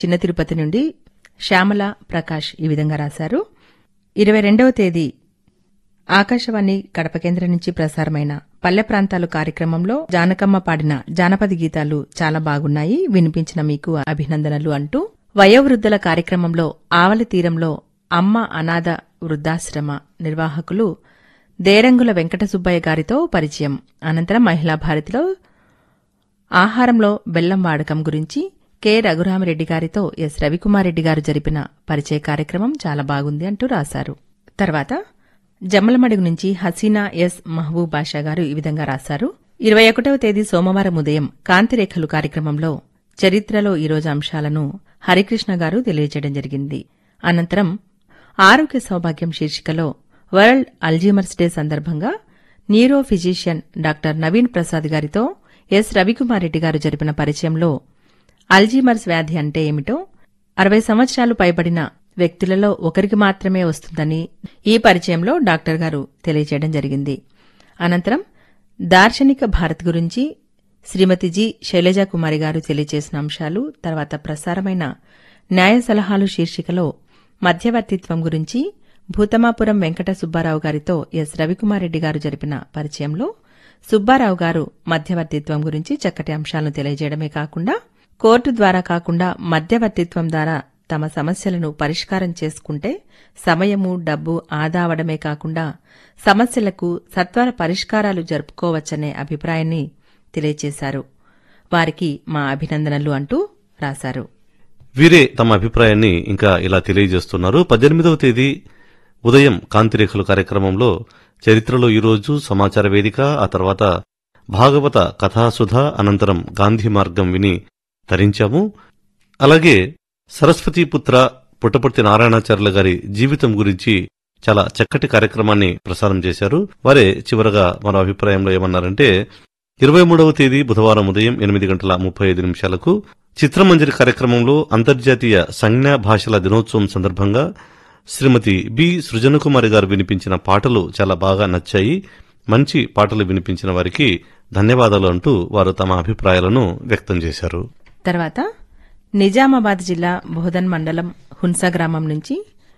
చిన్న తిరుపతి నుండి శ్యామల ప్రకాష్ ఈ విధంగా రాశారు ఇరవై రెండవ తేదీ ఆకాశవాణి కడప కేంద్రం నుంచి ప్రసారమైన పల్లె ప్రాంతాలు కార్యక్రమంలో జానకమ్మ పాడిన జానపద గీతాలు చాలా బాగున్నాయి వినిపించిన మీకు అభినందనలు అంటూ వయోవృద్ధుల కార్యక్రమంలో ఆవలి తీరంలో అమ్మ అనాథ వృద్ధాశ్రమ నిర్వాహకులు దేరంగుల వెంకట సుబ్బయ్య గారితో పరిచయం అనంతరం మహిళా భారతిలో ఆహారంలో బెల్లం వాడకం గురించి కె రఘురామరెడ్డి గారితో ఎస్ రవికుమారెడ్డి గారు జరిపిన పరిచయ కార్యక్రమం చాలా బాగుంది అంటూ రాశారు తర్వాత జమ్మలమడుగు నుంచి హసీనా ఎస్ మహబూబ్ బాషా గారు ఈ విధంగా రాశారు ఇరవై ఒకటవ తేదీ సోమవారం ఉదయం కాంతిరేఖలు కార్యక్రమంలో చరిత్రలో ఈరోజు అంశాలను హరికృష్ణ గారు తెలియజేయడం జరిగింది అనంతరం ఆరోగ్య సౌభాగ్యం శీర్షికలో వరల్డ్ అల్జీమర్స్ డే సందర్భంగా neuro physician doctor Naveen Prasad గారితో ఎస్ రవికుమారెడ్డి గారు జరిపిన పరిచయంలో అల్జీమర్స్ వ్యాధి అంటే ఏమిటో అరవై సంవత్సరాలు పైబడిన వ్యక్తులలో ఒకరికి మాత్రమే వస్తుందని ఈ పరిచయంలో డాక్టర్ గారు తెలియజేయడం జరిగింది అనంతరం దార్శనిక భారత్ గురించి శ్రీమతి జి శైలజా కుమారి గారు తెలియజేసిన అంశాలు తర్వాత ప్రసారమైన న్యాయ సలహాలు శీర్షికలో మధ్యవర్తిత్వం గురించి భూతమాపురం వెంకట సుబ్బారావు గారితో ఎస్ రవికుమారెడ్డి గారు జరిపిన పరిచయంలో సుబ్బారావు గారు మధ్యవర్తిత్వం గురించి చక్కటి అంశాలను తెలియజేయడమే కాకుండా కోర్టు ద్వారా కాకుండా మధ్యవర్తిత్వం ద్వారా తమ సమస్యలను పరిష్కారం చేసుకుంటే సమయము డబ్బు ఆదా అవడమే కాకుండా సమస్యలకు సత్వర పరిష్కారాలు జరుపుకోవచ్చనే అభిప్రాయాన్ని తెలియజేశారు వారికి మా అభినందనలు అంటూ రాశారు వీరే తమ అభిప్రాయాన్ని ఇంకా ఇలా తెలియజేస్తున్నారు పద్దెనిమిదవ తేదీ ఉదయం కాంతిరేఖలు కార్యక్రమంలో చరిత్రలో ఈరోజు సమాచార వేదిక ఆ తర్వాత భాగవత కథాసుధ అనంతరం గాంధీ మార్గం విని తరించాము అలాగే సరస్వతీపుత్ర పుట్టపర్తి నారాయణాచార్యుల గారి జీవితం గురించి చాలా చక్కటి కార్యక్రమాన్ని ప్రసారం చేశారు వారే చివరగా మరో అభిప్రాయంలో ఏమన్నారంటే ఇరవై మూడవ తేదీ బుధవారం ఉదయం ఎనిమిది గంటల ముప్పై ఐదు నిమిషాలకు చిత్రమంజరి కార్యక్రమంలో అంతర్జాతీయ సంజ్ఞా భాషల దినోత్సవం సందర్భంగా శ్రీమతి బి సృజనకుమారి గారు వినిపించిన పాటలు చాలా బాగా నచ్చాయి మంచి పాటలు వినిపించిన వారికి ధన్యవాదాలు అంటూ వారు తమ అభిప్రాయాలను వ్యక్తం చేశారు తర్వాత నిజామాబాద్ జిల్లా బోధన్ మండలం హున్సా గ్రామం నుంచి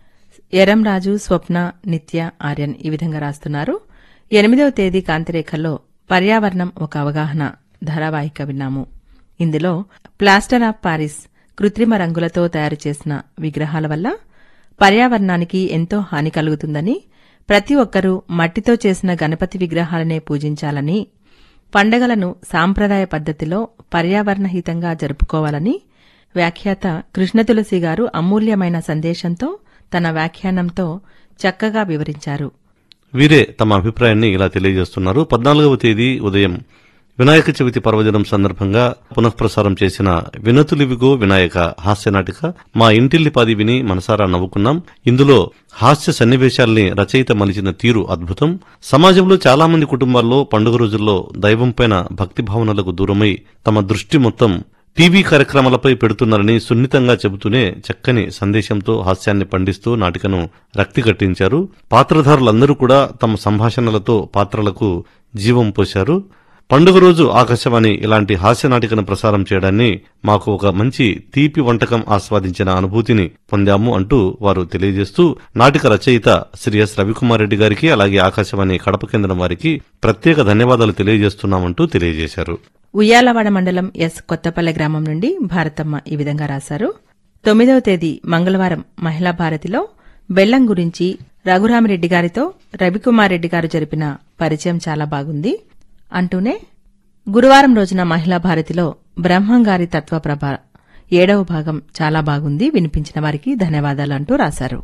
ఎరంరాజు స్వప్న నిత్య ఆర్యన్ ఈ విధంగా రాస్తున్నారు ఎనిమిదవ తేదీ కాంతిరేఖల్లో పర్యావరణం ఒక అవగాహన ధారావాహిక విన్నాము ఇందులో ప్లాస్టర్ ఆఫ్ పారిస్ కృత్రిమ రంగులతో తయారు చేసిన విగ్రహాల వల్ల పర్యావరణానికి ఎంతో హాని కలుగుతుందని ప్రతి ఒక్కరూ మట్టితో చేసిన గణపతి విగ్రహాలనే పూజించాలని పండగలను సాంప్రదాయ పద్ధతిలో పర్యావరణహితంగా జరుపుకోవాలని వ్యాఖ్యాత కృష్ణతులసి గారు అమూల్యమైన సందేశంతో తన వ్యాఖ్యానంతో చక్కగా వివరించారు వీరే తమ అభిప్రాయాన్ని ఇలా తెలియజేస్తున్నారు పద్నాలుగవ తేదీ ఉదయం వినాయక చవితి పర్వదినం సందర్భంగా పునఃప్రసారం చేసిన వినతులివిగో వినాయక హాస్య నాటిక మా ఇంటిల్లిపాది విని మనసారా నవ్వుకున్నాం ఇందులో హాస్య సన్నివేశాల్ని రచయిత మలిచిన తీరు అద్భుతం సమాజంలో చాలా మంది కుటుంబాల్లో పండుగ రోజుల్లో దైవంపైన భక్తి భావనలకు దూరమై తమ దృష్టి మొత్తం టీవీ కార్యక్రమాలపై పెడుతున్నారని సున్నితంగా చెబుతూనే చక్కని సందేశంతో హాస్యాన్ని పండిస్తూ నాటికను రక్తి కట్టించారు పాత్రధారులందరూ కూడా తమ సంభాషణలతో పాత్రలకు జీవం పోశారు పండుగ రోజు ఆకాశవాణి ఇలాంటి హాస్య నాటికను ప్రసారం చేయడాన్ని మాకు ఒక మంచి తీపి వంటకం ఆస్వాదించిన అనుభూతిని పొందాము అంటూ వారు తెలియజేస్తూ నాటిక రచయిత శ్రీ ఎస్ రవికుమార్ రెడ్డి గారికి అలాగే ఆకాశవాణి కడప కేంద్రం వారికి ప్రత్యేక ధన్యవాదాలు తెలియజేస్తున్నామంటూ తెలియజేశారు ఉయ్యాలవాడ మండలం ఎస్ కొత్తపల్లె గ్రామం నుండి భారతమ్మ ఈ విధంగా రాశారు తొమ్మిదవ తేదీ మంగళవారం మహిళా భారతిలో బెల్లం గురించి రఘురామిరెడ్డి గారితో రవికుమార్ రెడ్డి గారు జరిపిన పరిచయం చాలా బాగుంది అంటూనే గురువారం రోజున మహిళా భారతిలో బ్రహ్మంగారి తత్వప్రభ ఏడవ భాగం చాలా బాగుంది వినిపించిన వారికి ధన్యవాదాలు అంటూ రాశారు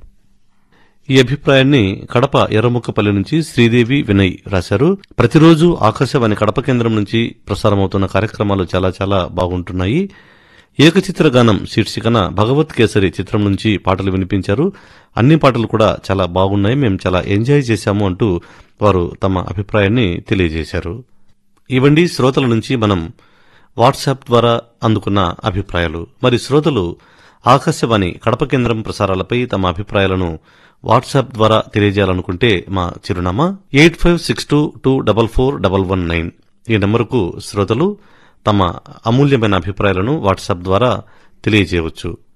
ఈ అభిప్రాయాన్ని కడప ఎర్రముక్కపల్లి నుంచి శ్రీదేవి వినయ్ రాశారు ప్రతిరోజు ఆకాశవాణి కడప కేంద్రం నుంచి ప్రసారమవుతున్న కార్యక్రమాలు చాలా చాలా బాగుంటున్నాయి ఏకచిత్ర గానం శీర్షికన భగవత్ కేసరి చిత్రం నుంచి పాటలు వినిపించారు అన్ని పాటలు కూడా చాలా బాగున్నాయి మేము చాలా ఎంజాయ్ చేశాము అంటూ వారు తమ అభిప్రాయాన్ని తెలియజేశారు ఇవండి శ్రోతల నుంచి మనం వాట్సాప్ ద్వారా అందుకున్న అభిప్రాయాలు మరి శ్రోతలు ఆకాశవాణి కడప కేంద్రం ప్రసారాలపై తమ అభిప్రాయాలను వాట్సాప్ ద్వారా తెలియజేయాలనుకుంటే మా చిరునామా eight five six two two double four double one nine ఈ నెంబరుకు శ్రోతలు తమ అమూల్యమైన అభిప్రాయాలను వాట్సాప్ ద్వారా తెలియజేయవచ్చు